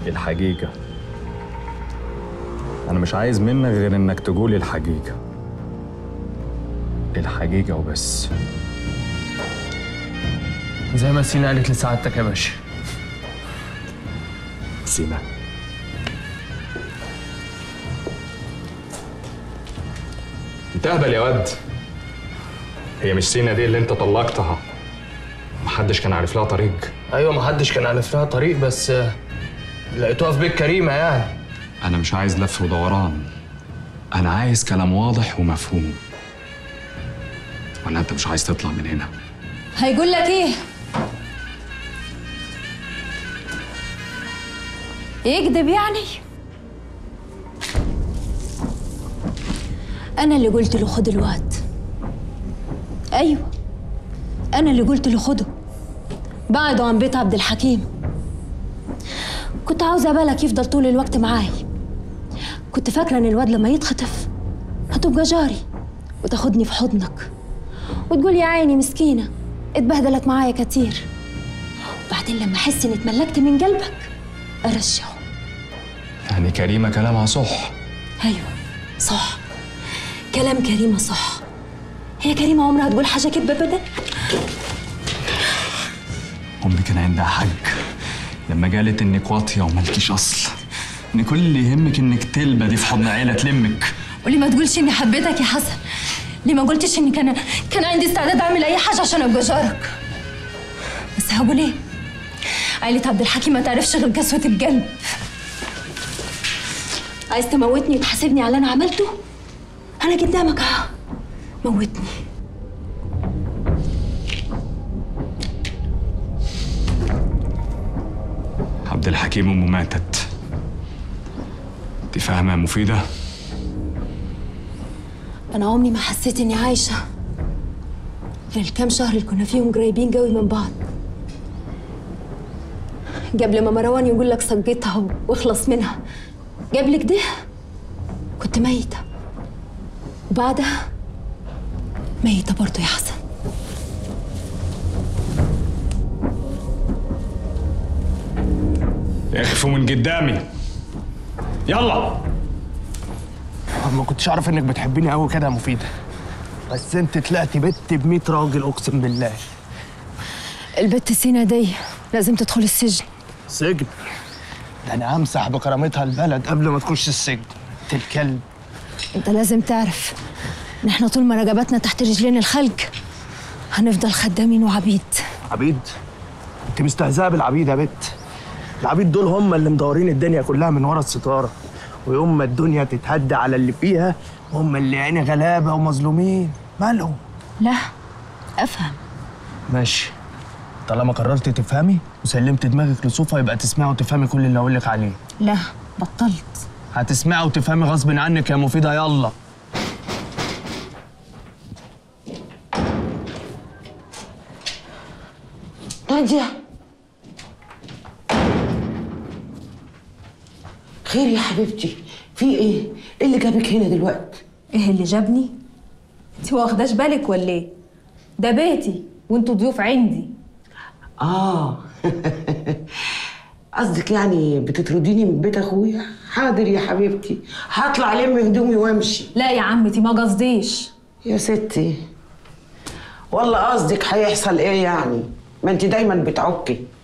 الحقيقة أنا مش عايز منك غير إنك تقولي الحقيقة الحقيقة وبس زي ما سينا قالت لسعادتك يا باشا سينا انت اهبل يا واد هي مش سينا دي اللي انت طلقتها محدش كان عارف لها طريق ايوه محدش كان عارف لها طريق بس آه، لقيتوها في بيت كريمه يعني انا مش عايز لف ودوران انا عايز كلام واضح ومفهوم ولا انت مش عايز تطلع من هنا هيقول لك ايه يكذب يعني انا اللي قلت له خد الواد ايوه انا اللي قلت له خده بعده عن بيت عبد الحكيم كنت عاوزه بالك يفضل طول الوقت معاي كنت فاكره ان الواد لما يتخطف هتبقى جاري وتاخدني في حضنك وتقول يا عيني مسكينه اتبهدلت معايا كتير وبعدين لما احس اني اتملكت من قلبك ارجعه يعني كريمه كلامها صح ايوه صح كلام كريمه صح هي كريمه عمرها تقول حاجه كدبه ابدا امي كان عندها حق لما قالت انك واطيه ومالكيش اصل ان كل اللي يهمك انك تلبدي في حضن عيله تلمك وليه ما تقولش اني حبيتك يا حسن ليه ما قلتش اني كان كان عندي استعداد اعمل اي حاجه عشان ابقى جارك بس هقول ايه عيلة عبد الحكيم ما تعرفش غير قسوة القلب عايز تموتني وتحاسبني على اللي انا عملته انا قدامك اهو موتني عبد الحكيم امه ماتت انت فاهمه يا مفيده انا عمري ما حسيت اني عايشه غير الكام شهر اللي كنا فيهم قريبين قوي من بعض قبل ما مروان يقول لك سجيتها واخلص منها قبل كده كنت ميتة وبعدها ميتة برضه يا حسن اخفوا من قدامي يلا ما كنتش اعرف انك بتحبيني قوي كده يا مفيده بس انت طلعتي بنت ب 100 راجل اقسم بالله البت سينا دي لازم تدخل السجن سجن ده انا همسح بكرامتها البلد قبل ما تخش السجن انت الكلب انت لازم تعرف ان احنا طول ما رقبتنا تحت رجلين الخلق هنفضل خدامين وعبيد عبيد انت مستهزئه بالعبيد يا بت العبيد دول هم اللي مدورين الدنيا كلها من ورا الستاره ويوم ما الدنيا تتهدى على اللي فيها هم اللي يعني غلابه ومظلومين مالهم لا افهم ماشي طالما قررتي تفهمي وسلمت دماغك لصوفا يبقى تسمعي وتفهمي كل اللي اقول لك عليه لا بطلت هتسمعي وتفهمي غصب عنك يا مفيده يلا نادية خير يا حبيبتي في ايه؟ ايه اللي جابك هنا دلوقتي؟ ايه اللي جابني انت واخداش بالك ولا ايه ده بيتي وانتوا ضيوف عندي اه قصدك يعني بتطرديني من بيت اخويا؟ حاضر يا حبيبتي هطلع الم هدومي وامشي لا يا عمتي ما قصديش يا ستي والله قصدك هيحصل ايه يعني؟ ما انت دايما بتعكي